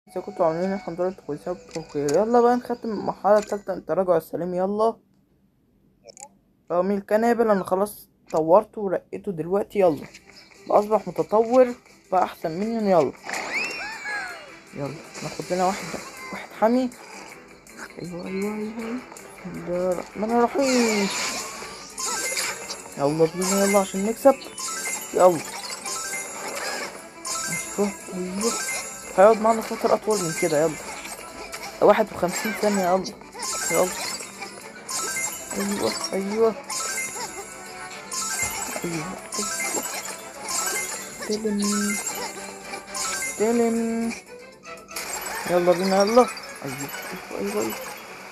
إذا كنتوا عاملين الحمد لله انتوا كويسين بخير يلا بقى نختم المرحلة التالتة من التراجع السليم يلا رغم الكنابل انا خلاص طورته ورقيته دلوقتي يلا بقى اصبح متطور بقى احسن مني يلا يلا ناخد لنا واحد واحد حمي ايوه ايوه ايوه بسم الله الرحمن الرحيم يلا بينا يلا عشان نكسب يلا ايوه ايوه هيقعد معانا فترة أطول من كده يلا واحد وخمسين ثانية يلا يلا أيوه أيوه أيوه أيوه استلم استلم يلا بينا يلا أيوه أيوه أيوه أيوه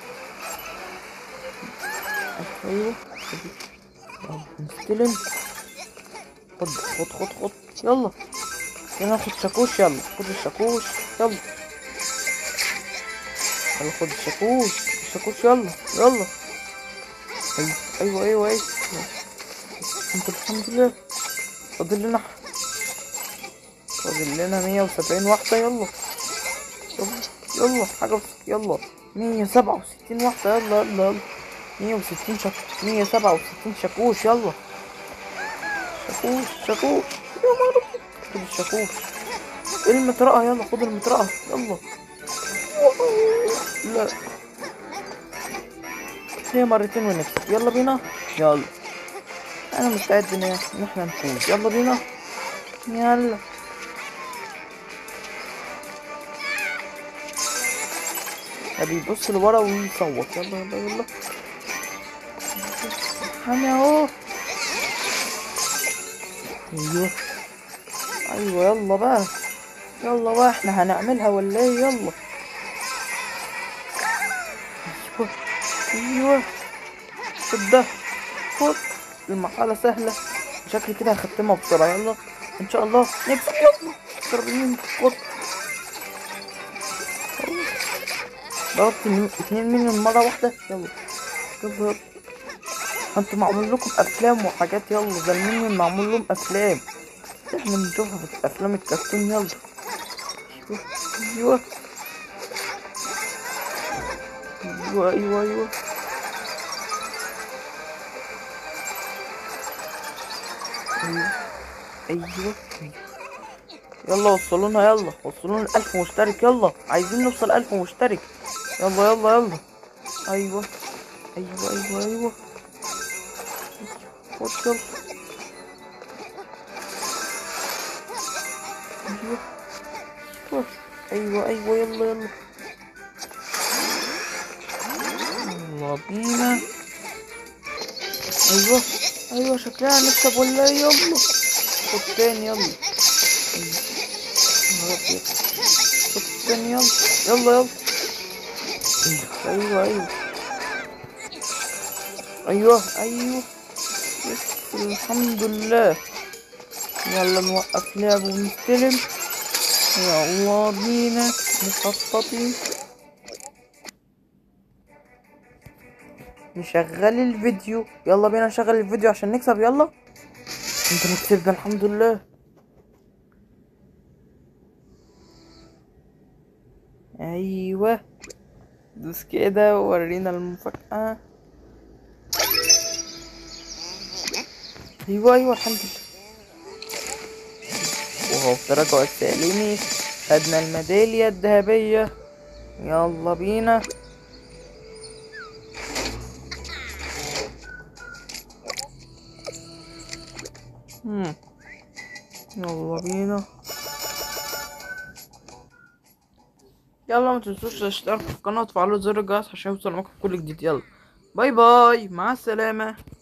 أيوه أيوه نستلم خد خد خد خد يلا يلا ناخد شاكوش يلا خد الشاكوش يلا يلا خد الشاكوش الشاكوش يلا يلا ايوه ايوه ايوه ايوه الحمد لله الحمد لله فاضل لنا فاضل لنا مية وسبعين واحدة يلا يلا يلا حاجة بس يلا مية سبعة وستين واحدة يلا يلا يلا مية وستين شاك مية سبعة وستين شاكوش يلا شاكوش شاكوش يا نهار أبيض. خد الشاكوش المطرقة يلا خد المطرقة يلا لا هي مرتين ونكسب يلا بينا يلا انا مستعد ان إن احنا نفوز يلا بينا يلا ابي يبص لورا ويصوت يلا يلا يلا انا اهو ايوه ايوه يلا بقى يلا بقى احنا هنعملها ولا ايه يلا ايوه ايوه خد ده خد المرحلة سهلة شكلي كده هختمها بسرعة يلا ان شاء الله نكسب يلا ضربين خد ضربت من- اتنين مليون مرة واحدة يلا يلا يلا انتوا معمول لكم افلام وحاجات يلا ده المنيون معمول لهم افلام احنا بنشوفها في افلام الكرتون يلا ايوه ايوه ايوه ايوه ايوه ايوه ايوه ايوه يلا وصلونا يلا وصلونا الألف مشترك يلا عايزين نوصل ألف مشترك يلا يلا يلا أيوه أيوه أيوه أيوه خد يلا أيوه أيوه أيوه أيوه يلا يلا يلا بينا أيوه أيوه شكلها هنكسب ولا إيه يلا خد تاني يلا أيوه يا رب يلا. خد تاني يلا يلا يلا أيوه أيوه أيوه أيوه بس الحمد لله يلا نوقف لعب ونستلم يلا بينا مخططين نشغل الفيديو يلا بينا نشغل الفيديو عشان نكسب يلا انت كسبنا الحمد لله ايوه دوس كده وورينا المفاجأة ايوه ايوه الحمد لله وهو في تراجع التعليمي خدنا الميدالية الذهبية يلا بينا مم. يلا بينا يلا ما تنسوش تشتركوا في القناة وتفعلوا زر الجرس عشان يوصل معاكم كل جديد يلا باي باي مع السلامة